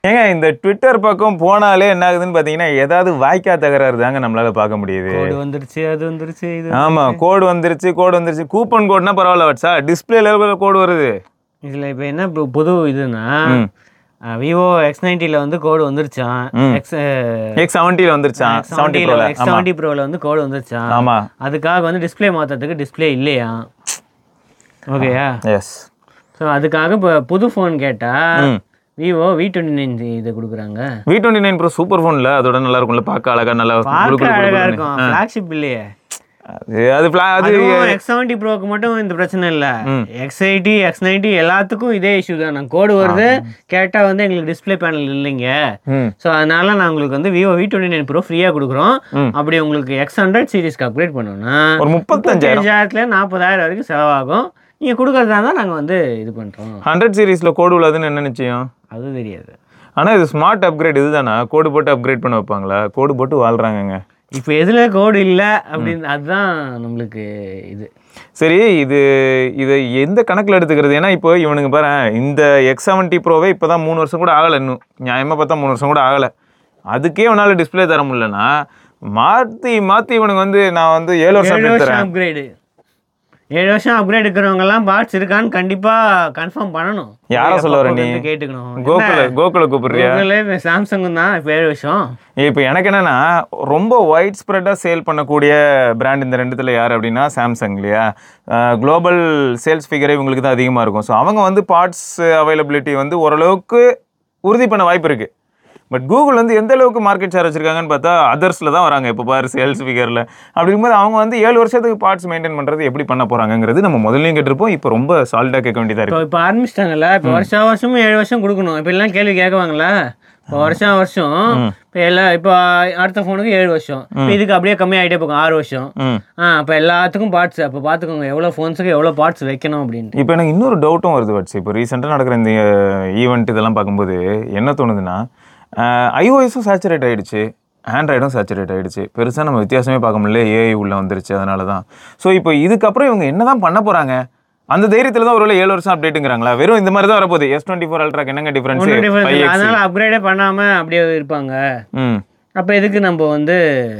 ஏங்க இந்த ட்விட்டர் பக்கம் போனாலே என்ன ஆகுதுன்னு பார்த்தீங்கன்னா ஏதாவது வாய்க்கா தகராறு தாங்க நம்மளால பார்க்க முடியுது கோடு வந்துருச்சு அது வந்துருச்சு இது ஆமா கோடு வந்துருச்சு கோடு வந்துருச்சு கூப்பன் கோட்னா பரவாயில்ல வாட்ஸா டிஸ்பிளே லெவலில் கோடு வருது இதில் இப்போ என்ன இப்போ புது இதுன்னா ம். விவோ எக்ஸ் நைன்ட்டியில் வந்து கோடு வந்துருச்சான் ம். எக்ஸ் எக்ஸ் செவன்ட்டியில் வந்துருச்சான் செவன்ட்டி ப்ரோல எக்ஸ் செவன்ட்டி ப்ரோவில் வந்து கோடு வந்துருச்சான் ஆமா அதுக்காக வந்து டிஸ்ப்ளே மாற்றுறதுக்கு டிஸ்ப்ளே இல்லையா ஓகேயா எஸ் ஸோ அதுக்காக இப்போ புது ஃபோன் கேட்டால் ம் விவோ வி டுவெண்ட்டி நைன் இது கொடுக்குறாங்க V twenty nine pro super ஃபோன்ல அதோட நல்லா இருக்கும்ல பார்க்க அழகா நல்லா குளு குளு பார்க்க குளு அழகாக குளுன்னு. இருக்கும் ஃப்ளாக்ஷிப் இல்லையே அது அது fla- அது எக்ஸ் செவன்ட்டி ப்ரோக்கு மட்டும் இந்த பிரச்சனை இல்லை ம். எக்ஸ் எயிட்டி எக்ஸ் நைன்ட்டி எல்லாத்துக்கும் இதே இஷ்யூ தான் நான் கோடு வருது கேட்டால் வந்து எங்களுக்கு டிஸ்ப்ளே பேனல் இல்லைங்க ம் ஸோ அதனால நான் உங்களுக்கு வந்து Vivo V twenty nine pro ஃப்ரீயாக கொடுக்குறோம் ம். அப்படி உங்களுக்கு எக்ஸ் ஹண்ட்ரட் சீரிஸ்க்கு அப்கிரேட் பண்ணோம்னா ஒரு முப்பத்தஞ்சாயிரம் முப்பத்தஞ்சாயிரத்துல நாற்பதாயிரம் வரைக்கும் செலவாகும் நீங்கள் கொடுக்கறதா தான் நாங்கள் வந்து இது பண்ணுறோம் ஹண்ட்ரட் சீரீஸ்ல கோடு உள்ளதுன்னு என்ன நிச்சயம் அது தெரியாது ஆனா இது ஸ்மார்ட் அப்கிரேட் இதுதானா கோடு போட்டு அப்கிரேட் பண்ண வைப்பாங்களா கோடு போட்டு வாழ்றாங்கங்க இப்போ எதில் கோடு இல்லை அப்படின்னு அதுதான் நம்மளுக்கு இது சரி இது இதை எந்த கணக்கில் எடுத்துக்கிறது ஏன்னா இப்போ இவனுங்க பாரு இந்த எக்ஸ் செவன்ட்டி ப்ரோவே இப்போ தான் மூணு வருஷம் கூட ஆகலை இன்னும் நியாயமாக பார்த்தா மூணு வருஷம் கூட ஆகலை அதுக்கே உன்னால் டிஸ்ப்ளே தர முடியலன்னா மாற்றி மாற்றி இவனுங்க வந்து நான் வந்து ஏழு வருஷம் ஏழு update வருஷம் தரேன் அப்கிரேடு ஏழு வருஷம் அப்கிரேட் இருக்கிறவங்கலாம் பார்ட்ஸ் இருக்கான்னு கண்டிப்பாக கன்ஃபார்ம் பண்ணணும் யாரை சொல்ல வர நீ? அப்பப்போ வந்து கேட்டுக்கணும் கோகுல கோகுல கூப்பிடுறியா கூகுளே சாம்சங் தான் இப்போ ஏழு வருஷம் இப்போ எனக்கு என்னன்னா ரொம்ப ஒயிட் ஸ்ப்ரெட்டாக சேல் பண்ணக்கூடிய பிராண்ட் இந்த ரெண்டுத்தில் யார் அப்படின்னா சாம்சங் இல்லையா குளோபல் சேல்ஸ் ஃபிகரே இவங்களுக்கு தான் அதிகமாக இருக்கும் ஸோ அவங்க வந்து பார்ட்ஸ் அவைலபிலிட்டி வந்து ஓரளவுக்கு உறுதி பண்ண வாய்ப்பு இருக்குது பட் கூகுள் வந்து எந்த அளவுக்கு மார்க்கெட் ஷேர் வச்சிருக்காங்கன்னு பார்த்தா அதர்ஸில் தான் வராங்க இப்போ பாரு சேல்ஸ் ஃபிகரில் அப்படி இருக்கும்போது அவங்க வந்து ஏழு வருஷத்துக்கு பார்ட்ஸ் மெயின்டைன் பண்ணுறது எப்படி பண்ண போகிறாங்கங்கிறது நம்ம முதல்லையும் கேட்டிருப்போம் இப்போ ரொம்ப சால்டாக கேட்க வேண்டியதாக இப்போ இருக்குது இப்போ ஆரம்பிச்சிட்டாங்கல்ல இப்போ வருஷம் வருஷமும் ஏழு வருஷம் கொடுக்கணும் இப்போ எல்லாம் கேள்வி கேட்குவாங்கல்ல இப்போ வருஷம் வருஷம் இப்போ எல்லாம் இப்போ அடுத்த ஃபோனுக்கு ஏழு வருஷம் இப்போ இதுக்கு அப்படியே கம்மியாகிட்டே போகும் ஆறு வருஷம் ம் ஆ அப்போ எல்லாத்துக்கும் பார்ட்ஸ் அப்போ பார்த்துக்கோங்க எவ்வளோ ஃபோன்ஸுக்கு எவ்வளோ பார்ட்ஸ் வைக்கணும் அப்படின்ட்டு இப்போ எனக்கு இன்னொரு டவுட்டும் வருது வட்ஸ் இப்போ ரீசெண்டாக நடக்கிற இந்த ஈவெண்ட் இதெல்லாம் பார்க்கும்போது என்ன தோணுதுன்னா ஐஓஎஸும் சேச்சுரேட் ஆயிடுச்சு ஆண்ட்ராய்டும் சேச்சுரேட் ஆயிடுச்சு பெருசாக நம்ம வித்தியாசமே பார்க்க முடியல ஏஐ உள்ள வந்துருச்சு அதனால தான் ஸோ இப்போ இதுக்கப்புறம் இவங்க என்ன தான் பண்ண போகிறாங்க அந்த தைரியத்தில் தான் ஒருவேளை ஏழு வருஷம் அப்டேட்டுங்கிறாங்களா வெறும் இந்த மாதிரி தான் வரப்போகுது எஸ் டுவெண்ட்டி ஃபோர் அல்ட்ராக்கு என்னங்க டிஃப்ரென்ஸ் ஒன்றும் டிஃபரன்ஸ் இல்லை அதனால அப்கிரேடே பண்ணாமல் அப்படியே இருப்பாங்க ம் அப்போ எதுக்கு நம்ம வந்து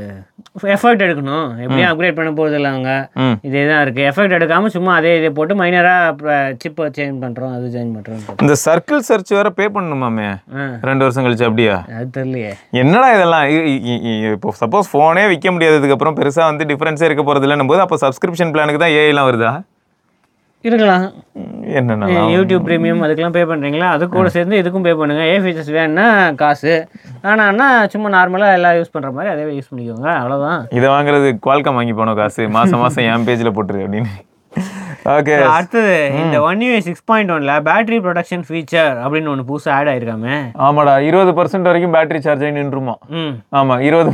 எஃபர்ட் எடுக்கணும் எப்படியும் அப்கிரேட் பண்ண போகிறது இல்லை அவங்க ம் இதே தான் இருக்குது எஃபர்ட் எடுக்காமல் சும்மா அதே இதை போட்டு மைனராக சிப்பை சேஞ்ச் பண்ணுறோம் அது சேஞ்ச் பண்ணுறோம் இந்த சர்க்கிள் சர்ச் வேற பே பண்ணணுமாமே ஆ ரெண்டு வருஷம் கழிச்சு அப்படியா அது தெரியலையே என்னடா இதெல்லாம் இ- இ- இ- இ- இப்போ சப்போஸ் ஃபோனே விற்க முடியாததுக்கு அப்புறம் பெருசாக வந்து டிஃப்ரென்ஸே இருக்க போகிறது இல்லைன்னும் போது அப்போ சப்ஸ்கிரிப்ஷன் பிளானுக்கு தான் ஏஐலாம் வருதா இருக்கலாம் ம், என்னென்ன யூடியூப் ப்ரீமியம் அதுக்கெல்லாம் பே பண்ணுறீங்களா அது கூட சேர்ந்து இதுக்கும் பே பண்ணுங்கள் ஏ ஃபீச்சர்ஸ் வேணும்னா காசு ஆனான்னா சும்மா நார்மலாக எல்லாம் யூஸ் பண்ணுற மாதிரி அதே யூஸ் பண்ணிக்கோங்க அவ்வளோதான் இதை வாங்குறது குவால்காம் வாங்கி போனோம் காசு மாசம் மாசம் என் பேஜில் போட்டுரு அப்படின்னு ஓகே அடுத்தது இந்த ஒன் யூ சிக்ஸ் பாயிண்ட் ஒன்ல பேட்டரி ப்ரொடக்ஷன் ஃபீச்சர் அப்படின்னு ஒன்று புதுசாக ஆட் ஆயிருக்காமே ஆமாடா இருபது பர்சன்ட் வரைக்கும் பேட்டரி சார்ஜ் ஆகி நின்றுமா ம் ஆமா இருபது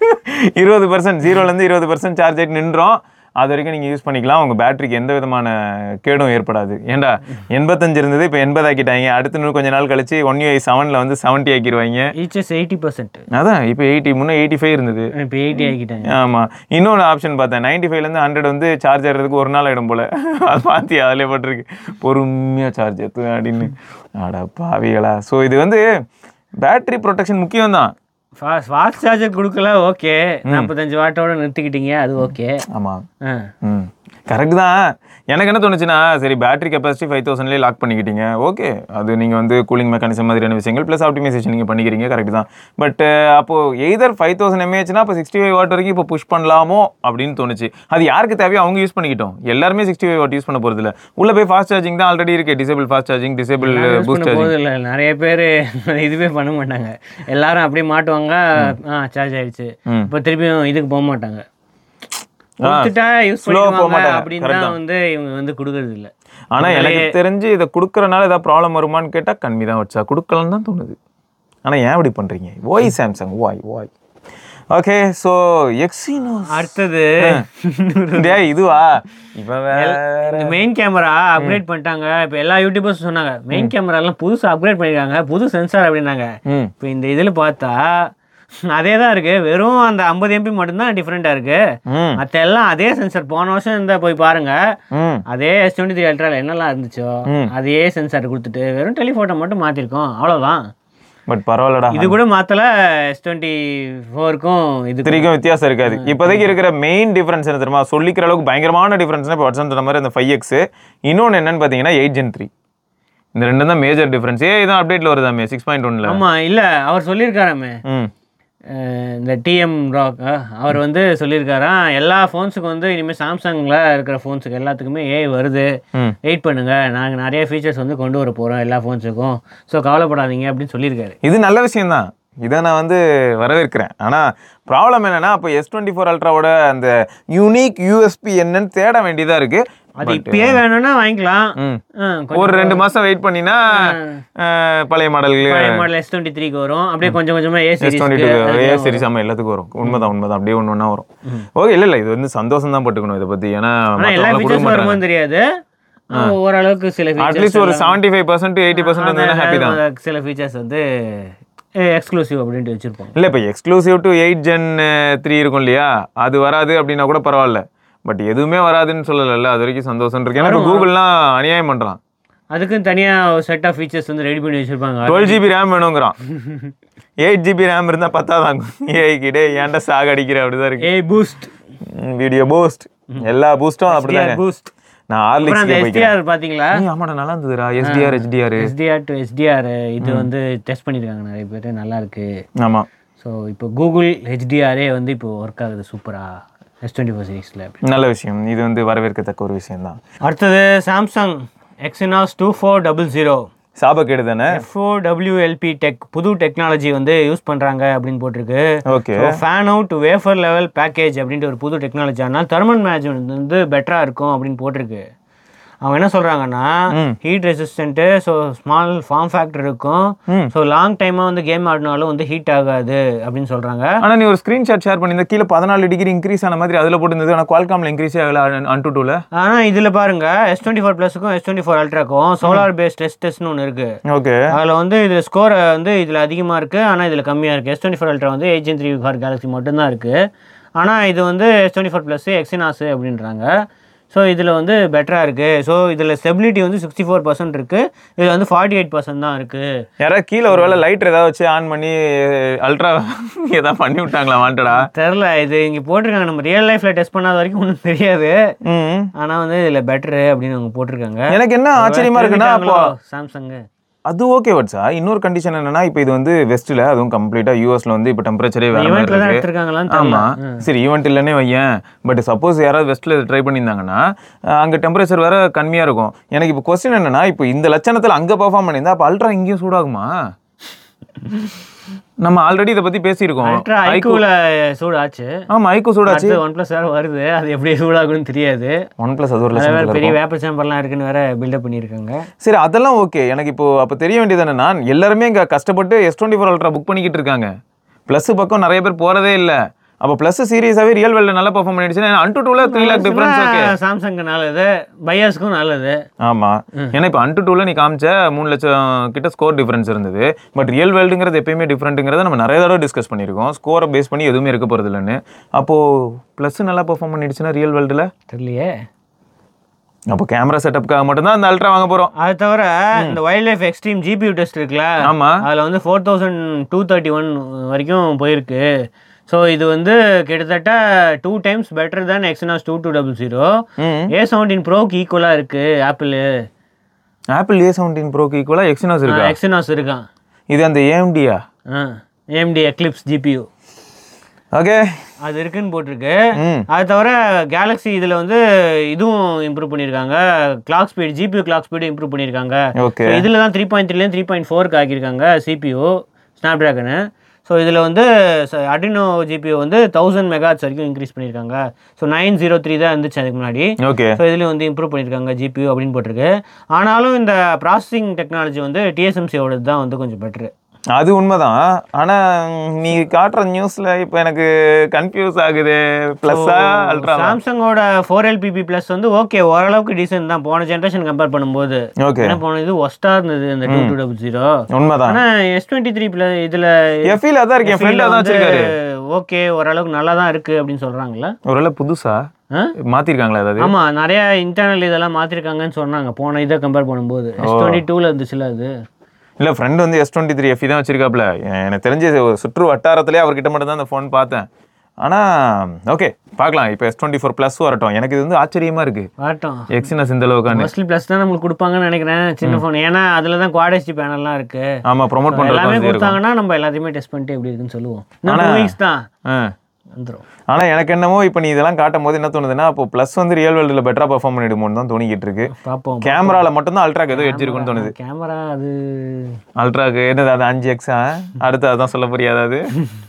இருபது பர்சன்ட் ஜீரோலேருந்து இருபது பர்சன்ட் சார்ஜ் ஆகிட்டு நின்றோம் அது வரைக்கும் நீங்கள் யூஸ் பண்ணிக்கலாம் உங்கள் பேட்டரிக்கு எந்த விதமான கேடும் ஏற்படாது ஏன்டா எண்பத்தஞ்சு இருந்தது இப்போ எண்பது ஆக்கிட்டாங்க அடுத்து இன்னும் கொஞ்ச நாள் கழிச்சு ஒன் யூ செவனில் வந்து செவன்ட்டி ஆக்கிடுவாங்க ஈச்சஸ் எயிட்டி பர்சன்ட் அதான் இப்போ எயிட்டி முன்னே எயிட்டி ஃபைவ் இருந்தது இப்போ எயிட்டி ஆக்கிட்டாங்க ஆமாம் இன்னொன்று ஆப்ஷன் பார்த்தேன் நைன்டி ஃபைவ்லேருந்து ஹண்ட்ரட் வந்து சார்ஜ் ஏறதுக்கு ஒரு நாள் ஆகிடும் போல் அது பார்த்தி அதிலே போட்டிருக்கு பொறுமையாக சார்ஜ் ஏற்று அப்படின்னு அட பாவிகளா ஸோ இது வந்து பேட்டரி ப்ரொடெக்ஷன் முக்கியம் தான் ஃபாஸ்ட் ஃபாஸ்ட் சார்ஜர் கொடுக்கல ஓகே நாற்பத்தஞ்சு வாட்டோட நிறுத்திக்கிட்டீங்க அது ஓகே ஆமாம் ஆ ம் கரெக்ட் தான் எனக்கு என்ன தோணுச்சுன்னா சரி பேட்டரி கெப்பாசிட்டி ஃபைவ் தௌசண்ட்லேயே லாக் பண்ணிக்கிட்டீங்க ஓகே அது நீங்கள் வந்து கூலிங் மெக்கானிசம் மாதிரியான விஷயங்கள் ப்ளஸ் ஆப்டிமைசேஷன் நீங்கள் பண்ணிக்கிறீங்க கரெக்ட் தான் பட் அப்போது எய்தர் ஃபைவ் தௌசண்ட் எம்ஏஹெச்னா அப்போ சிக்ஸ்டி ஃபைவ் வாட் வரைக்கும் இப்போ புஷ் பண்ணலாமோ அப்படின்னு தோணுச்சு அது யாருக்கு தேவையோ அவங்க யூஸ் பண்ணிக்கிட்டோம் எல்லாருமே சிக்ஸ்டி ஃபைவ் வாட் யூஸ் பண்ண போகிறது இல்லை உள்ளே போய் ஃபாஸ்ட் சார்ஜிங் தான் ஆல்ரெடி இருக்கு disable fast charging disable use boost பண்ண சார்ஜிங் போது இல்லை நிறைய பேர் இதுவே பண்ண மாட்டாங்க எல்லாரும் அப்படியே மாட்டுவாங்க ஆ சார்ஜ் ஆயிடுச்சு ம். இப்போ திருப்பியும் இதுக்கு போக மாட்டாங்க கொடுத்துட்டா யூஸ் slow போக பண்ணிக்குவாங்க மாட்டாங்க. அப்படின்னு correct தான் வந்து இவங்க வந்து கொடுக்கறது இல்லை ஆனால் எனக்கு தெரிஞ்சு இதை கொடுக்குறனால ஏதாவது ப்ராப்ளம் வருமான்னு கேட்டால் கம்மி தான் வச்சா கொடுக்கலன்னு தான் தோணுது ஆனால் ஏன் இப்படி பண்ணுறீங்க ஓய் சாம்சங் ஓய் ஓய் ஓகே ஸோ எக்ஸினோ அடுத்தது டேய் இதுவா இவன் வேற இந்த மெயின் கேமரா அப்கிரேட் பண்ணிட்டாங்க இப்போ எல்லா யூடியூபர்ஸ் சொன்னாங்க மெயின் கேமராலாம் புதுசு அப்கிரேட் பண்ணிருக்காங்க புது சென்சார் அப்படின்னாங்க ம் இப்போ இந்த இதில் பார்த்தா அதே தான் இருக்கு வெறும் அந்த ஐம்பது எம்பி மட்டும்தான் டிஃப்ரெண்ட்டாக இருக்கு ம் மற்ற எல்லாம் அதே சென்சார் போன வருஷம் இருந்தா போய் பாருங்க ம் அதே எஸ் டுவெண்ட்டி த்ரீ அல்ட்ராவில் என்னெல்லாம் இருந்துச்சோ ம். அதே சென்சார் கொடுத்துட்டு வெறும் டெலிஃபோட்டோ மட்டும் மாற்றிருக்கோம் அவ்வளோதான் பட் பரவாயில்லடா இது கூட மாத்தல எஸ் டுவெண்ட்டி ஃபோருக்கும் இது த்ரீக்கும் வித்தியாசம் இருக்காது இப்போதைக்கு இருக்கிற மெயின் டிஃபரன்ஸ் என்ன தெரியுமா சொல்லிக்கிற அளவுக்கு பயங்கரமான டிஃபரன்ஸ்னா இப்போ வட்சன் சொன்ன மாதிரி அந்த ஃபைவ் எக்ஸ் இன்னொன்று என்னன்னு பார்த்தீங்கன்னா எயிட் ஜென் த்ரீ இந்த ரெண்டும் தான் மேஜர் டிஃபரன்ஸ் ஏ இதான் அப்டேட்ல வருதாமே சிக்ஸ் பாயிண்ட் ஒன்ல ஆமா இல்ல அவர் சொல்லியிருக்காராமே ம் அஹ் இந்த டிஎம் ராக் அவர் வந்து சொல்லியிருக்காராம் எல்லா ஃபோன்ஸுக்கும் வந்து இனிமேல் சாம்சங்கில் இருக்கிற ஃபோன்ஸுக்கு எல்லாத்துக்குமே ஏ வருது ம் வெயிட் பண்ணுங்க நாங்கள் நிறைய ஃபீச்சர்ஸ் வந்து கொண்டு வர போகிறோம் எல்லா ஃபோன்ஸுக்கும் ஸோ கவலைப்படாதீங்க அப்படின்னு சொல்லியிருக்காரு இது நல்ல விஷயம்தான் இதை நான் வந்து வரவேற்கிறேன் ஆனால் ப்ராப்ளம் என்னன்னா அப்போ எஸ் டுவெண்ட்டி ஃபோர் அல்ட்ராவோட அந்த யூனிக் யூஎஸ்பி என்னன்னு தேட வேண்டியதாக இருக்கு அது இப்பயே வேணும்னா வாங்கிக்கலாம் ம் ஆ, கொஞ்சம் ஒரு ரெண்டு மாசம் வெயிட் பண்ணினா அஹ், பழைய மாடல்கள் பழைய மாடல் எஸ் டுவெண்ட்டி த்ரீக்கு வரும் அப்படியே கொஞ்சம் கொஞ்சமாக A S twenty series to A series ஆமாம் எல்லாத்துக்கும் வரும் உண்மைதான் உண்மைதான் அப்படியே ஒன்று ஒன்றா வரும் ஓகே இல்லை இல்லை இது வந்து சந்தோஷம் தான் பட்டுக்கணும் இதை பற்றி ஏன்னா ஆனால் எல்லா மத்தவங்க கொடுக்க ஃபீச்சர்ஸ் மாட்டாங்க வருமோன்னு தெரியாது ஆனா, ஓரளவுக்கு சில அட்லீஸ்ட் ஒரு seventy five percent eighty percent வந்து ஹாப்பி தான் ஃபீச்சர்ஸ் சில ஃபீச்சர்ஸ் வந்து எக்ஸ்க்ளூசிவ் அப்படின்ட்டு வச்சிருப்பாங்க இல்லை இப்போ exclusive to eight gen three இருக்கும் இல்லையா அது வராது அப்படின்னா கூட பரவாயில்ல பட் எதுவுமே வராதுன்னு சொல்லலைல்ல அது வரைக்கும் சந்தோஷம் இருக்கு ஏன்னா இப்போ கூகுள்லாம் அநியாயம் பண்ணுறான் அதுக்கும் தனியாக ஒரு செட் ஆஃப் ஃபீச்சர்ஸ் வந்து ரெடி பண்ணி வச்சிருப்பாங்க டுவெல் ஜிபி ரேம் வேணுங்கிறான் எயிட் ஜிபி ரேம் இருந்தால் பத்தாதாங்க ஏஐக்கிட்டே ஏன்டா சாக அடிக்கிற அப்படிதான் இருக்கு ஏ பூஸ்ட் வீடியோ பூஸ்ட் எல்லா பூஸ்ட்டும் அப்படிதாங்க பூஸ்ட் நான் அப்புறம் அந்த ஹார்லிக்ஸ்க்கே போய்க்கிறேன் எஸ்டிஆர் பாத்தீங்களா ஏய், ஆமாடா நல்லா இருந்ததுடா SDR HDR SDR to SDR இது வந்து டெஸ்ட் பண்ணியிருக்காங்க நிறைய பேர் நல்லா இருக்கு ஆமா ஸோ இப்போ கூகுள் ஹெச்டிஆரே வந்து இப்போ ஒர்க் ஆகுது சூப்பரா எஸ் டுவெண்ட்டி ஃபோர் சீரீஸில் நல்ல விஷயம் இது வந்து வரவேற்கத்தக்க ஒரு விஷயம் தான் அடுத்தது Samsung Exynos two four double zero சாபக்கேடு தானே எஃப்ஓ டபிள்யூஎல்பி டெக் புது டெக்னாலஜி வந்து யூஸ் பண்ணுறாங்க அப்படின்னு போட்டிருக்கு okay fan out wafer level package அப்படின்ட்டு ஒரு புது டெக்னாலஜி ஆனால் தெர்மல் மேனேஜ்மெண்ட் வந்து பெட்டராக இருக்கும் அப்படின்னு போட்டிருக்கு அவங்க என்ன சொல்கிறாங்கன்னா heat resistant so small form factor இருக்கும் ஸோ லாங் டைமாக வந்து கேம் ஆடினாலும் வந்து ஹீட் ஆகாது அப்படின்னு சொல்கிறாங்க ஆனா நீ ஒரு ஸ்கிரீன்ஷாட் ஷேர் பண்ணியிருந்த கீழே பதினாலு டிகிரி இன்க்ரீஸ் ஆன மாதிரி அதுல போட்டுருந்தது ஆனால் குவால்காம்ல இன்க்ரீஸ் ஆகல அன்டு டூல ஆனால் இதில் பாருங்க எஸ் டுவெண்ட்டி ஃபோர் ப்ளஸுக்கும் எஸ் டுவெண்ட்டி ஃபோர் அல்ட்ராக்கும் சோலார் பேஸ்ட் டெஸ்ட் டெஸ்ட்னு ஒன்று இருக்குது ஓகே அதில் வந்து இதில் ஸ்கோர் வந்து இதில் அதிகமாக இருக்குது ஆனால் இதில் கம்மியாக இருக்குது எஸ் டுவெண்ட்டி ஃபோர் அல்ட்ரா வந்து எயிட் த்ரீ ஃபார் கேலக்ஸி மட்டும்தான் இருக்குது ஆனால் இது வந்து S twenty four plus Exynos அப்படின்றாங்க ஸோ இதில் வந்து பெட்டராக இருக்குது ஸோ இதில் ஸ்டெபிலிட்டி வந்து சிக்ஸ்டி ஃபோர் பர்சன்ட் இருக்குது இதில் வந்து ஃபார்ட்டி எயிட் பர்சன்ட் தான் இருக்குது யாராவது கீழே ஒரு வேளை லைட் ஏதாவது வச்சு ஆன் பண்ணி அல்ட்ரா ஏதாவது பண்ணி விட்டாங்களா வாண்டடா தெரில இது இங்கே போட்டிருக்காங்க நம்ம ரியல் லைஃப்பில் டெஸ்ட் பண்ணாத வரைக்கும் ஒன்றும் தெரியாது ம் ஆனால் வந்து இதில் பெட்டரு அப்படின்னு அவங்க போட்டிருக்காங்க எனக்கு என்ன ஆச்சரியமா இருக்குன்னா அப்போ சாம்சங்கு அது ஓகே வட்சா இன்னொரு கண்டிஷன் என்னன்னா இப்போ இது வந்து வெஸ்ட்ல அதுவும் கம்ப்ளீட்டா யூஎஸ்ல வந்து இப்போ டெம்பரேச்சரே வேற மாதிரி ஈவெண்ட்டில் தான் இருக்கு எடுத்திருக்காங்களான்னு ஆமா தெரியல சரி ஈவெண்ட் இல்லைன்னே வையேன் பட் சப்போஸ் யாராவது வெஸ்ட்ல ட்ரை பண்ணியிருந்தாங்கன்னா அஹ் அங்க டெம்பரேச்சர் வேற கம்மியா இருக்கும் எனக்கு இப்போ கொஸ்டின் என்னன்னா இப்போ இந்த லட்சணத்துல அங்க பெர்ஃபார்ம் பண்ணியிருந்தா அப்போ அல்ட்ரா இங்கேயும் சூடாகுமா நம்ம ஆல்ரெடி இதை பத்தி பேசியிருக்கோம் அல்ட்ரா ஐக்கூவில் சூடாச்சு ஆமா ஐக்கோ சூடாச்சு அடுத்து ஒன் ப்ளஸ் வேறு வருது அது எப்படி சூடாகும்னு தெரியாது ஒன் பிளஸ் அது ஒரு அது வேற லட்சம் பெரிய வேப்பர் சேம்பர்லாம் இருக்குன்னு வேற பில்டப் பண்ணியிருக்காங்க சரி அதெல்லாம் ஓகே எனக்கு இப்போ அப்போ தெரிய வேண்டியது என்னன்னா எல்லாருமே இங்கே கஷ்டப்பட்டு S twenty four ultra book பண்ணிக்கிட்டு இருக்காங்க ப்ளஸ் பக்கம் நிறைய பேர் போகிறதே இல்லை அப்போ ப்ளஸ் சீரியஸாகவே ரியல் வேல்ல நல்லா பர்ஃபார்ம் பண்ணிடுச்சுன்னா அன்டு டூவில் த்ரீ லேக் டிஃபரன்ஸ் ஓகே சாம்சங்க்கு நல்லது பையாஸ்க்கும் நல்லது ஆமாம் ஏன்னா இப்போ அன்டு டூவில் நீ காமிச்ச மூணு லட்சம் கிட்ட ஸ்கோர் டிஃபரன்ஸ் இருந்தது பட் ரியல் வேல்டுங்கிறது எப்பயுமே டிஃப்ரெண்ட்டுங்கிறத நம்ம நிறைய தடவை டிஸ்கஸ் பண்ணியிருக்கோம் ஸ்கோரை பேஸ் பண்ணி எதுவுமே இருக்க போகிறது இல்லைன்னு அப்போது ப்ளஸ் நல்லா பர்ஃபார்ம் பண்ணிடுச்சுன்னா ரியல் வேல்டில் தெரியலையே அப்போ கேமரா செட்டப்புக்காக மட்டும்தான் அந்த அல்ட்ரா வாங்க போகிறோம் அது தவிர இந்த wild life extreme GPU test இருக்குல்ல ஆமாம் அதில் வந்து four thousand two thirty one வரைக்கும் போயிருக்கு ஸோ இது வந்து கிட்டத்தட்ட டூ டைம்ஸ் பெட்டர் தான் Exynos two two double zero ம் ஏ செவன்டீன் ப்ரோக்கு ஈக்குவலாக இருக்குது ஆப்பிள் ஆப்பிள் ஏ செவன்டீன் ப்ரோக்கு ஈக்குவலாக எக்ஸினாஸ் இருக்கா எக்ஸனாஸ் இருக்கான் இது அந்த ஏஎம்டியா ஆ ஏஎம்டி எக்லிப்ஸ் ஜிபியூ ஓகே அது இருக்குன்னு போட்டிருக்கு ம் அது தவிர கேலக்ஸி இதில் வந்து இதுவும் இம்ப்ரூவ் பண்ணியிருக்காங்க clock speed GPU clock speed improve பண்ணியிருக்காங்க ஓகே இதில் தான் த்ரீ பாயிண்ட் த்ரீலேருந்து த்ரீ பாயிண்ட் ஃபோருக்கு ஆக்கியிருக்காங்க சிபியூ ஸ்னாப் ட்ராகனு ஸோ இதில் வந்து அடினோ ஜிபியூ வந்து தௌசண்ட் மெகாட்ஸ் வரைக்கும் இன்க்ரீஸ் பண்ணியிருக்காங்க ஸோ நைன் ஜீரோ த்ரீ தான் இருந்துச்சு அதுக்கு முன்னாடி ஓகே ஸோ இதுலேயும் வந்து இம்ப்ரூவ் பண்ணியிருக்காங்க ஜிபியூ அப்படின்னு போட்டிருக்கு ஆனாலும் இந்த ப்ராசஸிங் டெக்னாலஜி வந்து டிஎஸ்எம்சியோடது தான் வந்து கொஞ்சம் பெட்ரு அது உண்மைதான் ஆனா நீ காட்டுற நியூஸ்ல இப்போ எனக்கு கன்ஃபியூஸ் ஆகுது பிளஸ்ஸா அல்ட்ரா சாம்சங்கோட ஃபோர் எல்பிபி ப்ளஸ் வந்து ஓகே ஓரளவுக்கு டீசென்ட் தான் போன ஜென்ரேஷன் கம்பேர் பண்ணும்போது ஓகே ஏன்னா போன இது ஒஸ்டா இருந்தது இந்த டூ டூ டபுள் ஜீரோ உண்மைதான் ஆனா எஸ் டுவெண்ட்டி த்ரீ ப்ளஸ் இதில் எஃபில் அதான் இருக்கு என் ஃப்ரெண்ட் அதான் வச்சிருக்காரு ஓகே ஓரளவுக்கு நல்லா தான் இருக்கு அப்படின்னு சொல்றாங்கல்ல ஒருவேளை புதுசா ஆ? மாத்திருக்காங்களா ஏதாவது ஆமா நிறைய இன்டர்னல் இதெல்லாம் மாத்திருக்காங்கன்னு சொன்னாங்க போன இதை கம்பேர் பண்ணும்போது எஸ் டுவெண்ட்டி டூல இருந்துச்சுல அது இல்லை ஃப்ரெண்டு வந்து எஸ் டுவெண்ட்டி த்ரீ எஃப்இ தான் வச்சிருக்காப்ல எ- எனக்கு தெரிஞ்ச ஒரு சுற்று வட்டாரத்திலே அவர்கிட்ட மட்டும் தான் அந்த ஃபோன் பார்த்தேன் ஆனால் ஓகே பார்க்கலாம் இப்போ எஸ் டுவெண்ட்டி ஃபோர் ப்ளஸ் வரட்டும் எனக்கு இது வந்து ஆச்சரியமா இருக்கு வரட்டும் எக்ஸினஸ் இந்த அளவுக்கான மோஸ்ட்லி ப்ளஸ் தான் நம்மளுக்கு கொடுப்பாங்கன்னு நினைக்கிறேன் சின்ன ஃபோன் ஏன்னா அதில் தான் குவாட் பேனல்லாம் இருக்கு ஆமாம் ப்ரோமோட் எல்லாமே பண்ணுறது இருக்கும் கொடுத்தாங்கன்னா நம்ம எல்லாத்தையுமே டெஸ்ட் பண்ணிட்டு எப்படி இருக்குன்னு சொல்லுவோம் இன்னும் டூ வீக்ஸ் தான் ஆ வந்துடும் ஆனால் எனக்கு என்னமோ இப்போ நீ இதெல்லாம் காட்டும் போது என்ன தோணுதுன்னா அப்போ ப்ளஸ் வந்து ரியல் வேர்ல்டில் பெட்டராக பெர்ஃபார்ம் பண்ணிடுமோன்னு தான் தோணிக்கிட்டு இருக்கு பார்ப்போம் கேமராவில் மட்டும்தான் அல்ட்ராக்கு ஏதோ எட்ஜ் இருக்குன்னு தோணுது கேமரா அது அல்ட்ராக்கு என்னது அது அஞ்சு எக்ஸா அடுத்து அதான் சொல்ல புரியாது அது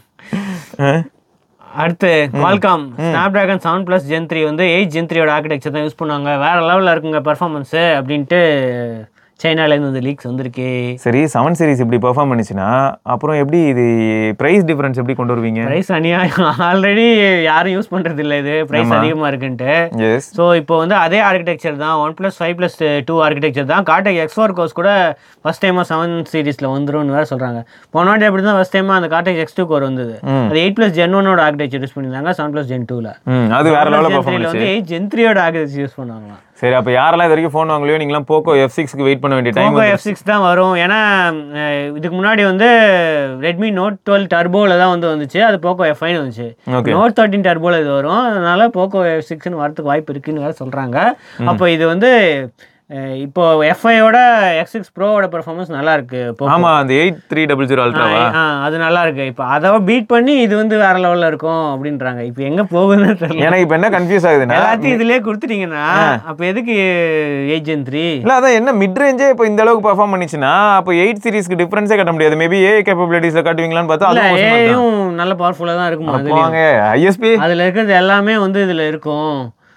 அடுத்து Qualcomm Snapdragon seven plus gen three வந்து எயிட் ஜென் த்ரீயோட ஆர்கிடெக்சர் தான் யூஸ் பண்ணுவாங்க வேற லெவலில் இருக்குங்க பெர்ஃபார்மன்ஸு அப்படின்ட்டு சைனாலேருந்து இந்த லீக்ஸ் வந்திருக்கு சரி செவன் சீரிஸ் இப்படி பெர்ஃபார்ம் பண்ணுச்சுன்னா அப்புறம் எப்படி இது ப்ரைஸ் டிஃபரன்ஸ் எப்படி கொண்டு வருவீங்க ப்ரைஸ் அநியாயம் ஆல்ரெடி யாரும் யூஸ் பண்ணுறது இல்லை இது ப்ரைஸ் அதிகமாக இருக்குன்ட்டு எஸ் ஸோ இப்போ வந்து அதே ஆர்கிடெக்சர் தான் one plus five plus two architecture தான் காட்டக் எக்ஸ் ஃபோர் கோர்ஸ் கூட ஃபஸ்ட் டைமாக செவன் சீரிஸில் வந்துரும்னு வேறு சொல்கிறாங்க போன வாட்டி அப்படி தான் ஃபஸ்ட் டைமாக அந்த காட்டக் எக்ஸ் டூ கோர் வந்தது ம். அது எயிட் ப்ளஸ் ஜென் ஒன்னோட ஆர்கிடெக்சர் யூஸ் பண்ணியிருந்தாங்க செவன் ப்ளஸ் ஜென் டூவில் ம் அது வேற லெவலில் பெர்ஃபார்ம் ஜென் பண்ணுச்சு வந்து எயிட் ஜென் த்ரீயோட ஆர்கிடெக்சர் யூஸ் பண்ணுவாங்களாம் சரி அப்போ யாரெல்லாம் இது வரைக்கும் ஃபோன் வாங்கலையோ நீங்களாம் போக்கோ எஃப் சிக்ஸ்க்கு வெயிட் பண்ண வேண்டிய டைம் போகோ எஃப் சிக்ஸ் தான் வரும் ஏன்னா அஹ், இதுக்கு முன்னாடி வந்து ரெட்மி நோட் டுவெல் டர்போவில் தான் வந்து வந்துச்சு அது போக்கோ எஃப் ஃபைன் வந்துச்சு ஓகே நோட் தேர்ட்டின் டர்போவில் இது வரும் அதனால போக்கோ எஃப் சிக்ஸ்னு வரதுக்கு வாய்ப்பு இருக்குன்னு வேறு சொல்கிறாங்க அப்போ இது வந்து அஹ், இப்போ எஃப்ஐயோட எக்ஸ் சிக்ஸ் ப்ரோவோட பெர்ஃபார்மன்ஸ் நல்லா இருக்கு Poco. ஆமா அந்த எயிட் த்ரீ டபுள் ஜீரோ அல்ட்ராவா ஆ, அது நல்லா இருக்கு இப்போ அதை பீட் பண்ணி இது வந்து வேற லெவலில் இருக்கும் அப்படின்றாங்க இப்போ எங்கே போகுதுன்னு தெரியல எனக்கு இப்போ என்ன கன்ஃபியூஸ் ஆகுதுன்னா எல்லாத்தையும் இதுலயே கொடுத்துட்டீங்கன்னா அப்போ எதுக்கு ஏஜென்ட் த்ரீ இல்ல அதான் என்ன மிட் ரேஞ்சே இப்போ இந்த அளவுக்கு பெர்ஃபார்ம் பண்ணிச்சுன்னா அப்போ எயிட் சீரிஸ்க்கு டிஃபரன்ஸே கட்ட முடியாது மேபி ஏ கேப்பபிலிட்டிஸ்ல காட்டுவீங்களான்னு பார்த்தா இல்ல அதுவும் மோசமா இருக்கு. ஏயும் நல்ல பவர்ஃபுல்லாக தான் இருக்கும் அப்போ அதுலயும் வாங்க ஐஎஸ்பி அதுல இருக்கிறது எல்லாமே வந்து இதுல இருக்கும்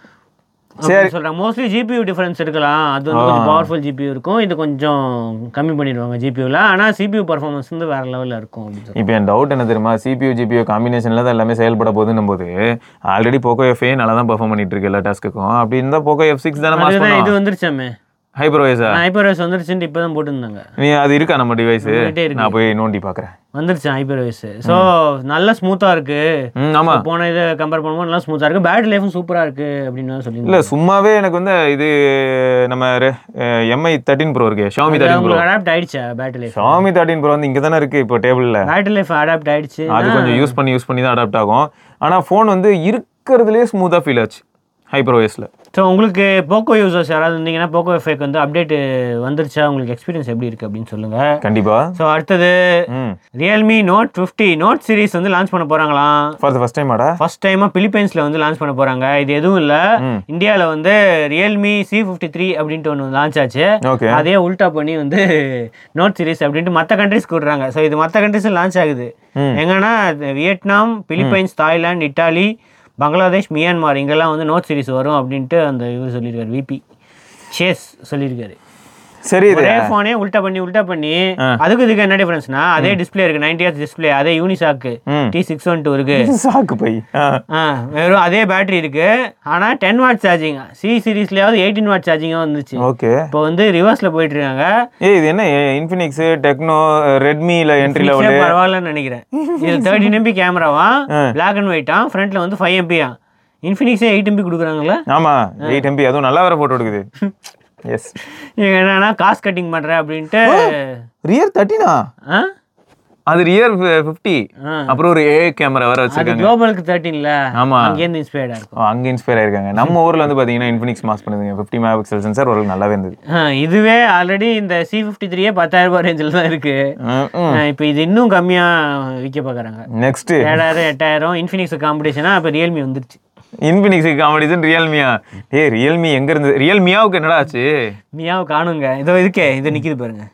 சரி. சொல்றாங்க மோஸ்ட்லி ஜிபியூ டிஃபரன்ஸ் இருக்கலாம் அது வந்து கொஞ்சம் பவர்ஃபுல் ஜிபியூ இருக்கும் இது கொஞ்சம் கம்மி பண்ணிடுவாங்க ஜிபியூவில் ஆனால் சிபியூ பர்ஃபார்மன்ஸ் வந்து வேற லெவலில் இருக்கும் அப்படின்னு சொல்லி இப்போ என் டவுட் என்ன தெரியுமா சிபியூ ஜிபியூ காம்பினேஷனில் தான் எல்லாமே செயல்பட போகுதுன்னும் போது ஆல்ரெடி போக்கோ எஃப்ஏ நல்லா தான் பெர்ஃபார்ம் பண்ணிட்டு இருக்கு எல்லா டாஸ்க்குக்கும் அப்படி இருந்தால் போக்கோ எஃப் சிக்ஸ் தானே மாஸ் அதுதான் இது பண்ணும் வந்துருச்சாமே ஹைப்ரோவைஸா ஹைப்பர்வைஸ் வந்துருச்சுன்ட்டு இப்போ தான் போட்டுருந்தாங்க நீ அது இருக்கா நம்ம டிவைஸ் நம்மகிட்டே இருக்கு. நான் போய் நோண்டி பார்க்குறேன் வந்துருச்சு ஹைப்பர்வைஸ் ஸோ நல்ல ஸ்மூத்தாக இருக்கு ம் ஆமாம் போன இதை கம்பேர் பண்ணும்போது நல்லா ஸ்மூத்தாக இருக்கு பேட்டரி லைஃபும் சூப்பராக இருக்கு அப்படின்னு சொல்லி இல்லை சும்மாவே எனக்கு வந்து இது நம்ம எம்ஐ தேர்ட்டின் ப்ரோ இருக்கு ஷாமி தேர்ட்டின் ப்ரோ உங்களுக்கு அடாப்ட் ஆயிடுச்சா battery life Xiaomi thirteen pro வந்து இங்கே தானே இருக்கு இப்போ டேபிளில் பேட்டரி லைஃப் அடாப்ட் ஆயிடுச்சு அது கொஞ்சம் யூஸ் பண்ணி யூஸ் பண்ணி தான் அடாப்ட் ஆகும் ஆனால் ஃபோன் வந்து இருக்கிறதுலே ஸ்மூத்தாக ஃபீல் ஆச்சு ஹைப்பர் ஓஎஸில் ஸோ உங்களுக்கு போக்கோ யூசர்ஸ் யாராவது இருந்தீங்கன்னா போக்கோ எஃபேக் வந்து அப்டேட் வந்துருச்சா உங்களுக்கு எக்ஸ்பீரியன்ஸ் எப்படி இருக்குது அப்படின்னு சொல்லுங்கள் கண்டிப்பாக ஸோ அடுத்தது ம் Realme note fifty note series வந்து லான்ச் பண்ண போகிறாங்களாம் ஃபார் த ஃபஸ்ட் டைம் ஆடா ஃபர்ஸ்ட் டைமாக பிலிப்பைன்ஸில் வந்து லான்ச் பண்ண போகிறாங்க இது எதுவும் இல்லை ம். இந்தியாவில் வந்து ரியல்மி சி ஃபிஃப்டி த்ரீ அப்படின்ட்டு ஒன்று லான்ச் ஆச்சு ஓகே அதே உல்டா பண்ணி வந்து நோட் சீரிஸ் அப்படின்ட்டு மற்ற கண்ட்ரிஸ்க்கு விடுறாங்க ஸோ இது மற்ற கண்ட்ரிஸும் லான்ச் ஆகுது ம். எங்கன்னா Vietnam Philippines Thailand Italy Bangladesh Myanmar இங்கெல்லாம் வந்து நோட் சீரிஸ் வரும் அப்படின்ட்டு அந்த இவர் சொல்லியிருக்காரு விபி சேஸ் சொல்லியிருக்காரு சரி இது ஒரே ஃபோனே உல்டா பண்ணி உல்டா பண்ணி அதுக்கு இதுக்கு என்ன டிஃபரன்ஸ்னா அதே டிஸ்ப்ளே இருக்கு நைன்டி ஹெச் டிஸ்ப்ளே அதே யூனிசாக்கு ம் டி சிக்ஸ் ஒன் டூ இருக்கு சாக்கு பை ஆ ஆ வெறும் அதே பேட்டரி இருக்கு ஆனா டென் வாட் சார்ஜிங் சி சீரீஸ்லயாவது எயிட்டீன் வாட் சார்ஜிங்காக வந்துச்சு ஓகே இப்போ வந்து ரிவர்ஸ்ல போயிட்டு இருக்காங்க ஏய் இது என்ன இன்ஃபினிக்ஸ் டெக்னோ ரெட்மியில் என்ட்ரி லெவல் Philips ஏ பரவாயில்லன்னு நினைக்கிறேன் இது தேர்ட்டின் எம்பி கேமராவா ஆ. பிளாக் அண்ட் ஒயிட்டா ஃப்ரண்ட்ல வந்து ஃபைவ் எம்பியா இன்ஃபினிக்ஸே எயிட் எம்பி கொடுக்குறாங்களா ஆமாம் எயிட் எம்பி அதுவும் நல்லா வேற ஃபோட்டோ எடுக்குது எஸ் இவங்க என்னன்னா காசு கட்டிங் பண்றேன் அப்படின்ட்டு ரியர் தேர்ட்டினா ஆ? அது ரியர் ஃபிஃப்டி ஆ. அப்புறம் ஒரு ஏ கேமரா வேற அது வச்சிருக்காங்க குளோபலுக்கு தேர்ட்டின்ல ஆமா. அங்கேருந்து இன்ஸ்பயர்டா இருக்கும் ஓ, அங்க இன்ஸ்பயர் ஆயிருக்காங்க நம்ம ஊர்ல வந்து பாத்தீங்கன்னா இன்ஃபினிக்ஸ் மாஸ் பண்ணுதுங்க ஃபிஃப்டி மெகா பிக்சல் சென்சார் ஒரு நல்லாவே இருந்தது ஆ, இதுவே ஆல்ரெடி இந்த சி ஃபிஃப்டி த்ரீயே பத்தாயிரம் ரூபாய் ரேஞ்சில் தான் இருக்கு ம் இப்போ இது இன்னும் கம்மியா விற்க பார்க்குறாங்க நெக்ஸ்ட் ஏழாயிரம் எட்டாயிரம் இன்ஃபினிக்ஸ் காம்படிஷனா இப்போ ரியல்மி வந்துருச்சு இன்ஃபினிக்ஸ் காம்படிஷன் ரியல்மியா ஏய் ரியல்மி எங்க இருந்து ரியல்மியாவுக்கு என்னடா ஆச்சு மியாவை காணுங்க இதோ இருக்கே இது நிக்குது பாருங்க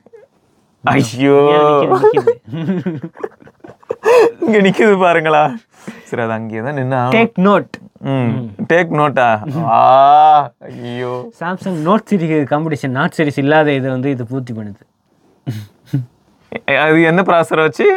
ஐயோ நிக்குது, நிக்குது. இங்க நிக்குது பாருங்களா சரி அது அங்கேயே தான் நின்னா டேக் நோட் ம் டேக் நோட்டா ஆ ஐயோ Samsung note series competition note series இல்லாத இதை வந்து இது பூர்த்தி பண்ணுது எ- அது என்ன ப்ராசர் வச்சு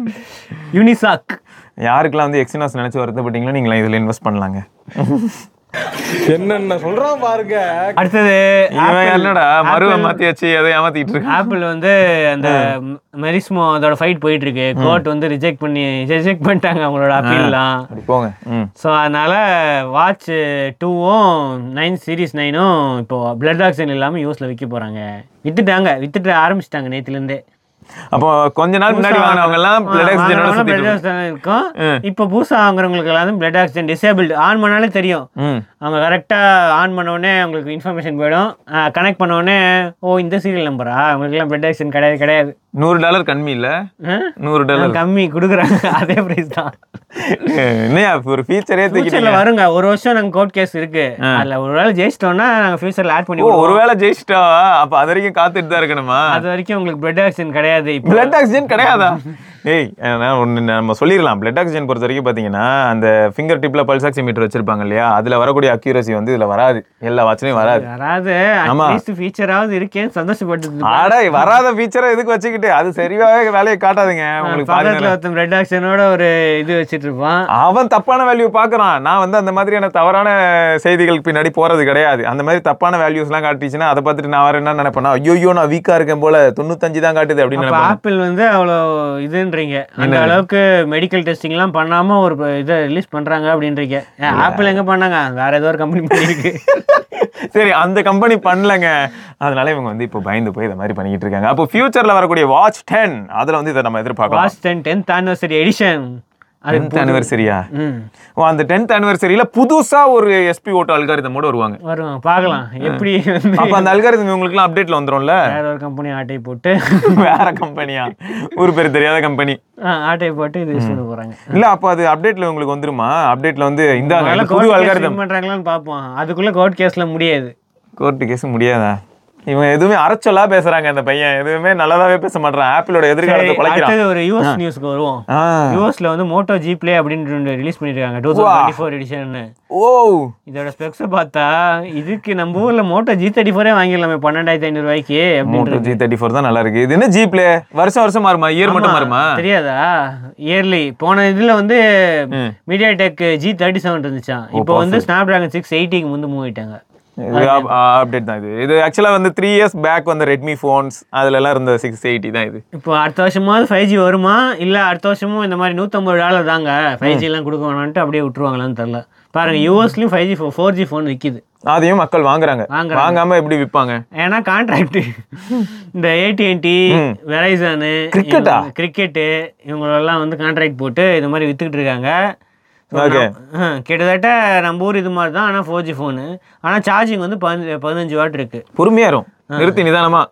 யூனிசாக் யாருக்கெல்லாம் வந்து எக்ஸினாஸ் நினைச்சு வருத்தப்பட்டீங்களோ நீங்களாம் இதுல இன்வெஸ்ட் பண்ணலாங்க என்னென்ன சொல்றான் பாருங்க அடுத்தது இவன் என்னடா மருவ மாத்தி வச்சு எதை ஏமாத்திட்டு இருக்கான் ஆப்பிள் வந்து அந்த மெரிஸ்மோ அதோட ஃபைட் போயிட்டு இருக்கு கோர்ட் வந்து ரிஜெக்ட் பண்ணி ரிஜெக்ட் பண்ணிட்டாங்க அவங்களோட அப்பீல்லாம் அப்படி போங்க ம் ஸோ அதனால வாட்ச் டூவும் நைன் சீரிஸ் நைனும் இப்போ பிளட் ஆக்சிஜன் இல்லாமல் யூஸில் விற்க போகிறாங்க வித்துட்டாங்க வித்துட்டு ஆரம்பிச்சிட்டாங்க நேற்றுலேருந்தே அப்போ கொஞ்ச நாள் முன்னாடி வாங்கினவங்க எல்லாம் பிளட் ஆக்சிஜனோட பிளட் சுத்திட்டு இருக்காங்க. ஆக்சிஜன் இருக்கும் இப்போ புதுசாக வாங்குறவங்களுக்கு எல்லாம் பிளட் ஆக்சிஜன் டிசேபிள்டு ஆன் பண்ணாலே தெரியும் ம் அவங்க கரெக்டாக ஆன் பண்ண உடனே அவங்களுக்கு இன்ஃபர்மேஷன் போயிடும் கனெக்ட் பண்ண உடனே ஓ இந்த சீரியல் நம்பரா அவங்களுக்குலாம் பிளட் ஆக்சிஜன் கிடையாது கிடையாது நூறு டாலர் கம்மி இல்ல ஆ? நூறு டாலர் கம்மி கொடுக்குறாங்க அதே ப்ரைஸ் தான் என்னையா ஒரு ஃபீச்சரே ஃபியூச்சரில் தூக்கிட்டீங்க வருங்க ஒரு வருஷம் நாங்கள் கோர்ட் கேஸ் இருக்கு அதில் ஒரு வேளை ஜெயிச்சிட்டோம்னா நாங்கள் ஃபியூச்சரில் ஆட் பண்ணி ஓ விடுவோம். ஒருவேளை ஜெயிச்சிட்டா அப்ப அது வரைக்கும் காத்துட்டு தான் இருக்கணுமா அது வரைக்கும் உங்களுக்கு பிளட் ஆக்சிஜன் கிடையாது இப்போ பிளட் ஆக்சிஜன் கிடையாதா ஏய் நான் ஒன்று நம்ம சொல்லிடலாம் பிளட் ஆக்சிஜன் பொறுத்த வரைக்கும் பார்த்தீங்கன்னா அந்த ஃபிங்கர் டிப்பில் பல்ஸ் ஆக்சிமீட்டர் வச்சிருப்பாங்க இல்லையா அதில் வரக்கூடிய அக்யூரசி வந்து இதில் வராது எல்லா வாட்ச்லையும் வராது வராது ஆமா. அட்லீஸ்ட் ஃபீச்சராவது இருக்கேன்னு சந்தோஷப்பட்டு ஆடா வராத ஃபீச்சரை எதுக்கு வச்சுக்கிட்டு அது சரியாவே வேலையை காட்டாதுங்க உங்களுக்கு பக்கத்தில் பாருங்க ஒருத்தன் பிளட் ஆக்சிஜனோட ஒரு இது வச்சிட்டு இருப்பான் அவன் தப்பான வேல்யூ பார்க்கறான் நான் வந்து அந்த மாதிரியான தவறான செய்திகளுக்கு பின்னாடி போறது கிடையாது அந்த மாதிரி தப்பான வேல்யூஸ்லாம் காட்டிச்சுன்னா அதை பார்த்துட்டு நான் வேற என்ன நினைப்பேன்னா ஐயோ நான் வீக்கா இருக்கேன் போல தொண்ணூத்தஞ்சு தான் காட்டுது அப்படின்னு அப்போ நினைப்பேன் ஆப்பிள் வந்து அவ்வளோ இதுன்றீங்க அந்த அளவுக்கு மெடிக்கல் டெஸ்டிங்லாம் பண்ணாம ஒரு ப- இதை ரிலீஸ் பண்றாங்க அப்படின்றீங்க ஏன், ஆப்பிள் எங்க பண்ணாங்க வேற ஏதோ ஒரு கம்பெனி பண்ணிருக்கு சரி அந்த கம்பெனி பண்ணலங்க அதனால இவங்க வந்து இப்போ பயந்து போய் இதை மாதிரி பண்ணிக்கிட்டு இருக்காங்க அப்போ ஃபியூச்சர்ல வரக்கூடிய வாட்ச் டென் அதுல வந்து இதை நம்ம எதிர்பார்க்கலாம் last ten tenth anniversary edition அது டென்த் அனிவர்சரியா ம் ஓ அந்த டென்த் அனிவர்சரியில புதுசா ஒரு எஸ்பி ஓட்டோ அல்காரிதமோட வருவாங்க வருவாங்க பார்க்கலாம் எப்படி வந்து அப்ப அந்த அல்காரிதம் இவங்களுக்குலாம் அப்டேட்ல வந்துரும்ல வேற ஒரு கம்பெனி ஆட்டை போட்டு வேற கம்பெனியா ஒரு பேர் தெரியாத கம்பெனி ஆ, ஆட்டை போட்டு இது யூஸ் பண்ண போறாங்க இல்ல அப்ப அது அப்டேட்ல உங்களுக்கு வந்துருமா அப்டேட்ல வந்து இந்த அதனால புது கோர்ட் அல்காரிதம் கேஸ் பண்றாங்களான்னு பார்ப்போம் அதுக்குள்ள கோர்ட் கேஸ்ல முடியாது கோர்ட்டு கேஸ் முடியாதா இவங்க எதுவுமே அரைச்சலா பேசுறாங்க அந்த பையன் எதுவுமே நல்லதாவே பேச மாட்டான் ஆப்பிளோட எதிர்காலத்தை குலைக்கிறான் அடுத்தது ஒரு யூஎஸ் நியூஸ்க்கு வருவோம் ஆ. யூஎஸ்ல வந்து மோட்டோ ஜி பிளே அப்படின்னு ரிலீஸ் பண்ணிருக்காங்க two thousand twenty four edition ஓ இதோட ஸ்பெக்ஸை பார்த்தா இதுக்கு நம்ம ஊர்ல மோட்டோ ஜி தேர்ட்டி ஃபோரே வாங்கிடலாமே பன்னெண்டாயிரத்தி ஐநூறு ரூபாய்க்கு மோட்டோ அப்படின்றது ஜி தேர்ட்டி ஃபோர் தான் நல்லா இருக்கு இது என்ன ஜீப்ல வருஷம் வருஷம் மாறுமா இயர் மட்டும் மாறுமா தெரியாதா இயர்லி போன இதுல வந்து MediaTek G thirty seven இருந்துச்சான் இப்போ வந்து ஸ்னாப் டிராகன் சிக்ஸ் எயிட்டிக்கு முந்து மூவ் ஆயிட்டாங்க இது அப்டேட் தான் இது இது ஆக்சுவலா வந்து த்ரீ இயர்ஸ் பேக் வந்த ரெட்மி ஃபோன்ஸ் அதுல எல்லாம் இருந்த சிக்ஸ் எயிட்டி தான் இது இப்போ அடுத்த வருஷமாவது ஃபைவ் ஜி வருமா இல்ல அடுத்த வருஷமும் இந்த மாதிரி நூற்றம்பது டாலர் தாங்க ஃபைவ் ஜி எல்லாம் கொடுக்க வேணான்ட்டு அப்படியே விட்டுருவாங்களான்னு தெரில பாருங்க யூஎஸ்லயும் five G four G phone விற்கிது அதையும் மக்கள் வாங்குறாங்க வாங்குறாங்க. வாங்காம எப்படி விற்பாங்க ஏன்னா கான்ட்ராக்ட் இந்த ஏடிஎன்டி வெரைசனு Cricket-ஆ? கிரிக்கெட்டு இவங்களெல்லாம் வந்து கான்ட்ராக்ட் போட்டு இது மாதிரி வித்துக்கிட்டு இருக்காங்க So, Okay. நம்- ஆ, கிட்டத்தட்ட நம்ம ஊர் இது மாதிரி தான் ஆனால் ஃபோர் ஜி ஃபோனு ஆனால் சார்ஜிங் வந்து பதினஞ்சு பதினஞ்சு வாட் இருக்கு பொறுமையா இருக்கும் நிறுத்தி நிதானமா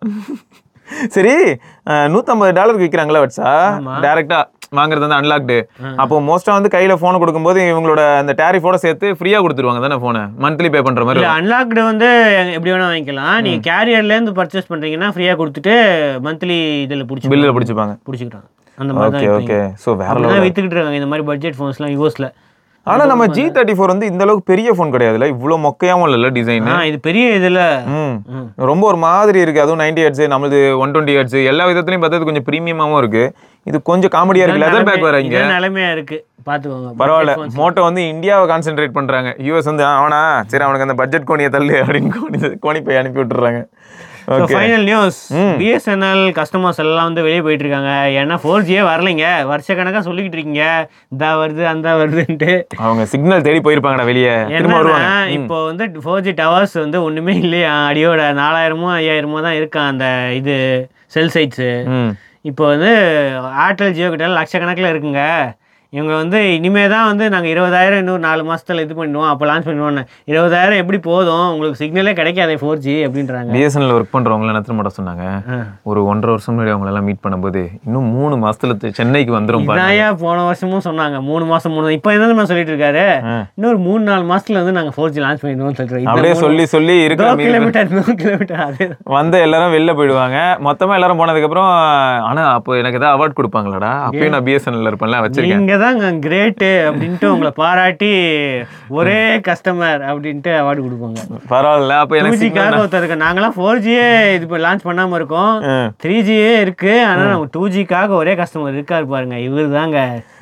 சரி அஹ், நூத்தம்பது டாலருக்கு விற்கிறாங்களா வட்சா டேரக்டா வாங்குறது வந்து அன்லாக்டு அப்போ மோஸ்டா வந்து கையில போன் கொடுக்கும்போது இவங்களோட அந்த டேரிஃபோட சேர்த்து ஃப்ரீயா கொடுத்துருவாங்க தானே போனை மந்த்லி பே பண்ற மாதிரி இல்லை அன்லாக்டு வந்து எப்படி வேணால் வாங்கிக்கலாம் நீங்கள் கேரியர்லேருந்து பர்ச்சேஸ் பண்ணுறீங்கன்னா ஃப்ரீயாக கொடுத்துட்டு மந்த்லி இதில் பிடிச்சி பில்லில் பிடிச்சிப்பாங்க பிடிச்சிக்கிறாங்க அந்த மாதிரி ஓகே தான் ஓகே ஸோ வேற அப்படி level. தான் வித்துக்கிட்டு இருக்காங்க இந்த மாதிரி பட்ஜெட் ஃபோன்ஸ்லாம் யூஎஸில் ஆனா நம்ம ஜி தேர்ட்டி ஃபோர் வந்து இந்த அளவுக்கு பெரிய ஃபோன் கிடையாதுல்ல இவ்வளோ மொக்கையாவும் இல்லைல்ல டிசைன் ஆ இது பெரிய இதில் ம் ம். ரொம்ப ஒரு மாதிரி இருக்கு அதுவும் நைன்டி ஹெட்ஸ் நம்மளது ஒன் டுவெண்ட்டி ஹெட்ஸ் எல்லா விதத்துலையும் பார்த்தா இது கொஞ்சம் ப்ரீமியமாகவும் இருக்கு இது கொஞ்சம் காமெடியா இருக்கு லெதர் பேக் வேற இங்க இதான் நிலைமையா இருக்கு பார்த்துக்கோங்க பரவாயில்ல மோட்டோ வந்து இந்தியாவை கான்சென்ட்ரேட் பண்றாங்க யூஎஸ் வந்து அவனா சரி அவனுக்கு அந்த பட்ஜெட் கோணியை தள்ளு அப்படின்னு கோணி கோணி போய் அனுப்பி விட்டுறாங்க okay final news BSNL customers எல்லாம் வந்து வெளியே போயிட்டு இருக்காங்க ஏன்னா ஃபோர் ஜியே வரலைங்க வருஷ கணக்கா சொல்லிக்கிட்டு இருக்கீங்க இந்த வருது அந்த வருதுன்ட்டு அவங்க சிக்னல் தேடி போயிருப்பாங்கடா வெளியே திரும்ப என்னன்னா வருவாங்க இப்போ வந்து ஃபோர் ஜி டவர்ஸ் வந்து ஒண்ணுமே இல்லையா அடியோட நாலாயிரமோ ஐயாயிரமோ தான் இருக்கான் அந்த இது செல் சைட்ஸு ம் இப்போ வந்து ஏர்டெல் ஜியோ கிட்ட லட்சக்கணக்கில் இருக்குங்க இவங்க வந்து இனிமே தான் வந்து நாங்கள் இருபதாயிரம் இன்னும் நாலு மாசத்துல இது பண்ணுவோம் அப்போ லான்ச் பண்ணுவோன்னு இருபதாயிரம் எப்படி போதும் உங்களுக்கு சிக்னலே கிடைக்காதே ஃபோர் ஜி அப்படின்றாங்க பிஎஸ்என்எல் ஒர்க் பண்றவங்கள என்ன திரும்ப சொன்னாங்க ஒரு ஒன்றரை வருஷம் முன்னாடி அவங்கள எல்லாம் மீட் பண்ணும்போது இன்னும் மூணு மாசத்துல தி- சென்னைக்கு வந்துரும் பாரு இதாயா போன வருஷமும் சொன்னாங்க மூணு மாசம் மூணு இப்போ என்ன தெரியுமா சொல்லிட்டு இருக்காரு இன்னொரு மூணு நாலு மாசத்துல வந்து நாங்கள் ஃபோர் ஜி லான்ச் பண்ணிடுவோம் சொல்லிட்டு அப்படியே சொல்லி சொல்லி இருக்கிற மீறி கிலோமீட்டர் நூறு கிலோமீட்டர் அதே தான். வந்த எல்லாரும் வெளில போயிடுவாங்க மொத்தமா எல்லாரும் போனதுக்கு அப்புறம் ஆனா அப்போ எனக்கு ஏதாவது அவார்ட் கொடுப்பாங்களாடா அப்பயும் நான் பிஎஸ்என்எல் இருப்பேன்ல வச்சிருக்கேன் நீங்க தான் கிரேட்டு அப்படின்ட்டு உங்களை பாராட்டி ஒரே கஸ்டமர் அப்படின்ட்டு அவார்டு கொடுப்பாங்க பரவாயில்ல அப்போ டூ எனக்கு ஜிக்காக ஒருத்தர் இருக்கு நாங்களாம் ஃபோர் ஜியே இது இப்போ லான்ச் பண்ணாம இருக்கோம் ம். த்ரீ ஜியே இருக்கு ஆனா நம்ம டூ ஜிக்காக ஒரே கஸ்டமர் இருக்காரு பாருங்க இவர் தாங்க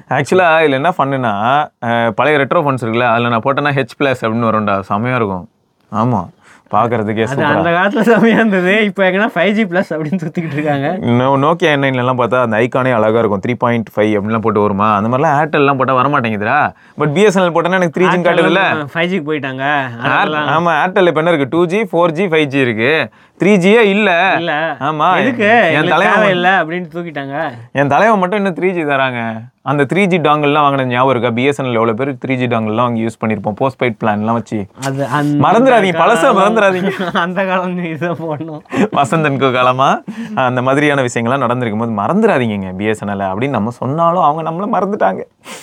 ஆக்சுவலாக இதில் என்ன பண்ணுன்னா பழைய ரெட்ரோ ஃபோன்ஸ் இருக்குல்ல அதில் நான் போட்டேன்னா ஹெச் ப்ளஸ் அப்படின்னு வரும்டா செமையாக இருக்கும் ஆமாம் பார்க்கறதுக்கே அது சூப்பராக அந்த காலத்துல செமையா இருந்தது இப்போ எங்கன்னா ஃபைவ் ஜி ப்ளஸ் அப்படின்னு சுத்திக்கிட்டு இருக்காங்க இன்னும் நோக்கியா எல்லாம் பார்த்தா அந்த ஐக்கானே அழகாக இருக்கும் த்ரீ பாயிண்ட் ஃபைவ் அப்படிலாம் போட்டு வருமா அந்த மாதிரிலாம் ஏர்டெல்லாம் போட்டால் வரமாட்டேங்குதுடா பட் பிஎஸ்என்எல் போட்டோன்னா எனக்கு த்ரீ ஜின்னு காட்டுதுல்ல ஃபைவ் ஜிக்கு போயிட்டாங்க ஏர்- ஆமா ஏர்டெல் இப்போ என்ன இருக்கு two G four G five G இருக்கு த்ரீ ஜியே இல்ல இல்ல ஆமா எதுக்கு என் எங்களுக்கு தலைவன் தேவையில்லை அப்படின்னு தூக்கிட்டாங்க என் தலைவன் மட்டும் இன்னும் த்ரீ ஜி தராங்க அந்த த்ரீ ஜி டாங்கல்லாம் வாங்கின ஞாபகம் இருக்கா பிஎஸ்என்எல் எவ்வளோ பேர் த்ரீ ஜி டாங்கல்லாம் வாங்கி யூஸ் பண்ணியிருப்போம் போஸ்ட் பெய்ட் பிளான்லாம் வச்சு அது அந்த மறந்துடாதீங்க, பழச காலம் மறந்துடாதீங்க. அந்த காலம் இதுதான் போடணும் வசந்தனுக்கு காலமா அந்த மாதிரியான விஷயங்கள்லாம் நடந்திருக்கும் போது மறந்துடாதீங்க பிஎஸ்என்எல் அப்படின்னு நம்ம சொன்னாலும் அவங்க நம்மள மறந்துட்டாங்க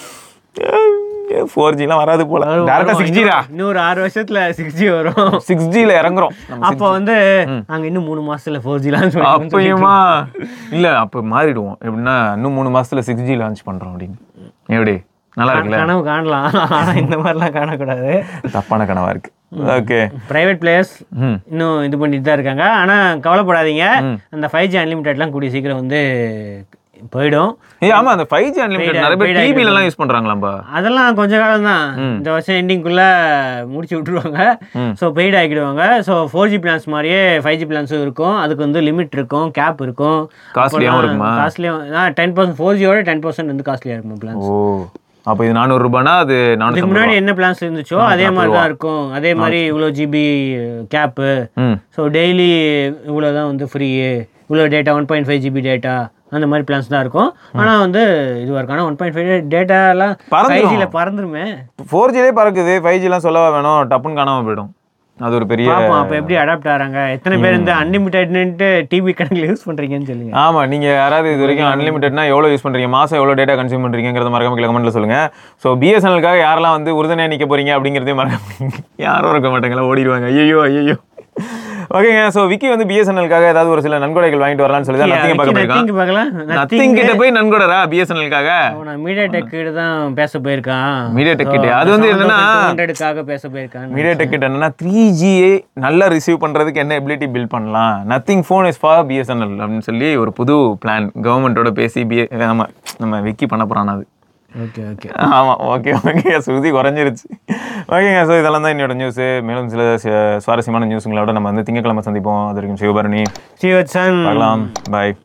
ஃபோர் ஜிலாம் வராது போல டேரக்டா சிக்ஸ் ஜிடா இன்னொரு ஆறு வருஷத்துல சிக்ஸ் ஜி வரும் சிக்ஸ் ஜியில் இறங்குறோம் நம்ம அப்போ வந்து நாங்க இன்னும் மூணு மாசத்துல ஃபோர் ஜிலாம் அப்பயுமா இல்ல அப்ப மாறிடுவோம் எப்படின்னா இன்னும் மூணு மாசத்துல சிக்ஸ் ஜி லான்ச் பண்றோம் அப்படின்னு எப்படி நல்லா இருக்குல்ல கனவு காணலாம் ஆனா இந்த மாதிரிலாம் காணக்கூடாது தப்பான கனவா இருக்கு ஓகே பிரைவேட் பிளேயர்ஸ் ம் இன்னும் இது பண்ணிட்டு தான் இருக்காங்க ஆனா கவலைப்படாதீங்க அந்த ஃபைவ் ஜி அன்லிமிட்டெட்லாம் கூடிய சீக்கிரம் வந்து போயிடும் ஏய் ஆமா அந்த ஃபைவ் ஜி அன்லிமிட்டட் நிறைய பேர் paid டிவில எல்லாம் யூஸ் பண்றாங்களாம்பா அதெல்லாம் கொஞ்ச காலம் தான் இந்த வருஷம் எண்டிங்குள்ள முடிச்சு விட்டுருவாங்க ஸோ பெய்ட் ஆக்கிடுவாங்க ஸோ ஃபோர் ஜி பிளான்ஸ் மாதிரியே ஃபைவ் ஜி பிளான்ஸும் இருக்கும் அதுக்கு வந்து லிமிட் இருக்கும் கேப் இருக்கும் காஸ்ட்லியாவும் இருக்குமா காஸ்ட்லியும் டென் பர்சன்ட் ஃபோர் ஜியோட டென் பர்சன்ட் வந்து காஸ்ட்லியாக இருக்கும் பிளான்ஸ் ஓ அப்ப இது நானூறு ரூபானா அது இதுக்கு நானூத்தி முன்னாடி என்ன பிளான்ஸ் இருந்துச்சோ அதே மாதிரி தான் இருக்கும் அதே மாதிரி இவ்வளோ ஜிபி கேப்பு ம் ஸோ டெய்லி இவ்வளோ தான் வந்து ஃப்ரீ இவ்வளோ data one point five GB data அந்த மாதிரி பிளான்ஸ் தான் இருக்கும் ஆனால் வந்து இதுவாக இருக்கும் ஆனால் ஒன் பாயிண்ட் ஃபைவ் டேட்டாலாம் ஃபைவ் பறந்துரும். ஜியில் பறந்துருமே ஃபோர் ஜிலே பறக்குது ஃபைவ் ஜிலாம் சொல்லவா வேணும் டப்புன்னு காணாம போயிடும் அது ஒரு பெரிய பார்ப்போம் அப்போ எப்படி அடாப்ட் ஆகிறாங்க எத்தனை பேர் இந்த அன்லிமிட்டட்னுட்டு டிவி கணக்கில் யூஸ் பண்ணுறீங்கன்னு சொல்லுங்க ஆமா நீங்க யாராவது இது வரைக்கும் அன்லிமிட்டட்னா எவ்வளவு யூஸ் பண்றீங்க மாசம் எவ்வளவு டேட்டா கன்சியூம் பண்றீங்கிறத மறக்காம கீழே கமெண்ட்ல சொல்லுங்க ஸோ பிஎஸ்என்எல்காக யாரெல்லாம் வந்து உறுதுணையா நிக்க போறீங்க அப்படிங்கிறதையும் மறக்காம யாரும் இருக்க மாட்டாங்களா ஓடிடுவாங்க ஐயோ ஐயோ ஓகேங்க ஸோ விக்கி வந்து பிஎஸ்என்எல்காக ஏதாவது ஒரு சில நன்கொடைகள் வாங்கிட்டு வரலாம்னு சொல்லி தான் நத்திங்க பார்க்க போயிருக்கான் நத்திங் பார்க்கலாம் நத்திங் கிட்ட போய் நன்கொடரா பிஎஸ்என்எல்காக அவன் மீடியா டெக்கிட்ட தான் பேச போயிருக்கான் MediaTek கிட்டயா? அது வந்து என்னன்னா- ஹண்ட்ரடுக்காக பேச போயிருக்கான் மீடியா டெக் கிட்ட என்னன்னா த்ரீ ஜியே நல்லா ரிசீவ் பண்றதுக்கு என்ன எபிலிட்டி பில்ட் பண்ணலாம் Nothing phone is for BSNL அப்படின்னு சொல்லி ஒரு புது பிளான் கவர்மெண்ட்டோட பேசி பிஏ நம்ம நம்ம விக்கி பண்ண போறான் அது ஓகே ஓகே ஆமாம் ஓகே ஓகே சுருதி குறைஞ்சிருச்சு ஓகேங்க ஸோ இதெல்லாம் தான் என்னோட நியூஸு மேலும் சில சு- சுவாரஸ்யமான நியூஸுங்களோட நம்ம வந்து திங்கக்கிழமை சந்திப்போம் அது வரைக்கும் சிவபரணி சிவச்சன் பார்க்கலாம் பாய்